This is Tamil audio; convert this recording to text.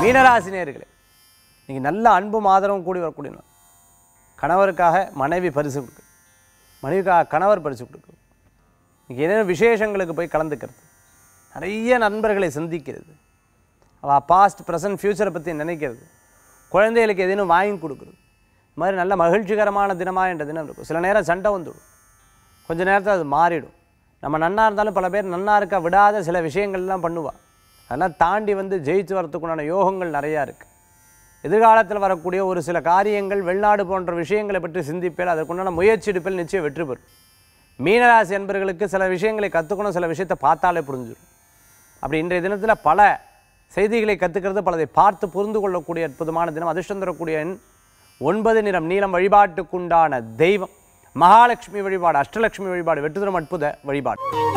மீனராசி நேயர்களே நீங்கள் நல்ல அன்பும் ஆதரவும் கூடி வரக்கூடிய நாள் கணவருக்காக மனைவி பரிசு கொடுக்கு மனைவிக்காக கணவர் பரிசு கொடுக்கும் இன்னைக்கு ஏதேனும் விசேஷங்களுக்கு போய் கலந்துக்கிறது நிறைய நண்பர்களை சந்திக்கிறது அவள் பாஸ்ட் ப்ரெசன்ட் ஃப்யூச்சரை பற்றி நினைக்கிறது குழந்தைகளுக்கு எதேனும் வாங்கி கொடுக்குறது இது மாதிரி நல்ல மகிழ்ச்சிகரமான தினமாக என்ற தினம் இருக்கும் சில நேரம் சண்டை வந்துடும் கொஞ்ச நேரத்தில் அது மாறிடும் நம்ம நன்னா இருந்தாலும் பல பேர் நன்னா இருக்க விடாத சில விஷயங்கள்லாம் பண்ணுவாள் அதெல்லாம் தாண்டி வந்து ஜெயிச்சு வரத்துக்குண்டான யோகங்கள் நிறையா இருக்குது எதிர்காலத்தில் வரக்கூடிய ஒரு சில காரியங்கள் வெளிநாடு போன்ற விஷயங்களை பற்றி சிந்திப்பேல் அதற்குண்டான முயற்சி எடுப்பில் நிச்சயம் வெற்றி பெறும் மீனராசி என்பர்களுக்கு சில விஷயங்களை கற்றுக்கணும் சில விஷயத்தை பார்த்தாலே புரிஞ்சிடும் அப்படி இன்றைய தினத்தில் பல செய்திகளை கற்றுக்கிறது பலதை பார்த்து புரிந்து கொள்ளக்கூடிய அற்புதமான தினம் அதிர்ஷ்டம் தரக்கூடிய எண் ஒன்பது நிறம் நீளம் வழிபாட்டுக்குண்டான தெய்வம் மகாலட்சுமி வழிபாடு அஷ்டலட்சுமி வழிபாடு வெற்றி தரும் அற்புத வழிபாடு